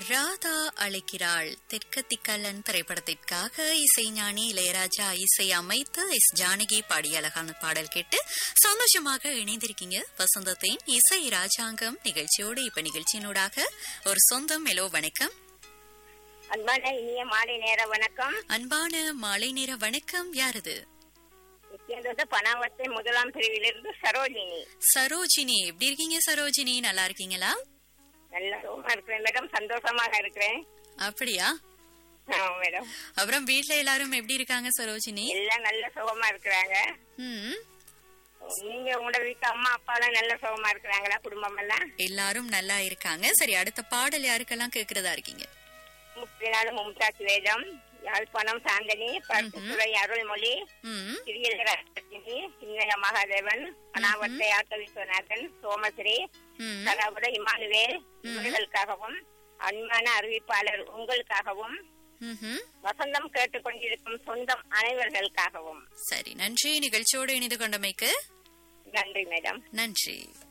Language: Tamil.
ராதா அழைக்கிறாள் தெற்கத்திக்கல்லன் திரைப்படத்திற்காக இசைஞானி இளையராஜா இசை அமைத்து எஸ் ஜானகி பாடிய அழகான பாடல் கேட்டு சந்தோஷமாக இணைந்திருக்கீங்க வசந்தத்தின் இசை ராஜாங்கம் நிகழ்ச்சியோடு இப்ப நிகழ்ச்சியினூடாக ஒரு சொந்தம் எலோ வணக்கம் அன்பான இனிய மாலை நேர வணக்கம் அன்பான மாலை நேர வணக்கம் யாரது நிச்சயந்தோட பணாவத்தை முதலாம் பிரிவிலிருந்து சரோஜினி சரோஜினி எப்படி இருக்கீங்க சரோஜினி நல்லா இருக்கீங்களா நல்ல சுகமா இருக்கிறேன் மேடம் சந்தோஷமாக இருக்கிறேன் அப்படியா ஆமா மேடம் அப்புறம் வீட்ல எல்லாரும் எப்படி இருக்காங்க சரோஜினி எல்லாம் நல்ல சுகமா இருக்கிறாங்க ம் நீங்க உங்களோட வீட்டு அம்மா அப்பா எல்லாம் நல்ல சுகமா இருக்கிறாங்களா குடும்பம் எல்லாம் எல்லாரும் நல்லா இருக்காங்க சரி அடுத்த பாடல் யாருக்கெல்லாம் கேக்குறதா இருக்கீங்க முப்பினாலும் மும்தாஜ் வேதம் யாழ்ப்பாணம் சாந்தனி பருத்துறை அருள்மொழி ம் சிறியலட்சுமி சின்னைய மகாதேவன் பணாவத்தை ஆட்ட விஸ்வநாதன் சோமஸ்ரீ ம் சகாபுர இமானுவேல் இவர்களுக்காகவும் அன்பான அறிவிப்பாளர் உங்களுக்காகவும் ம்ஹும். வசந்தம் கேட்டுக்கொண்டிருக்கும் சொந்தம் அனைவர்களுக்காகவும் சரி நன்றி நிகழ்ச்சியோடு இணைந்து கொண்டமைக்கு நன்றி மேடம் நன்றி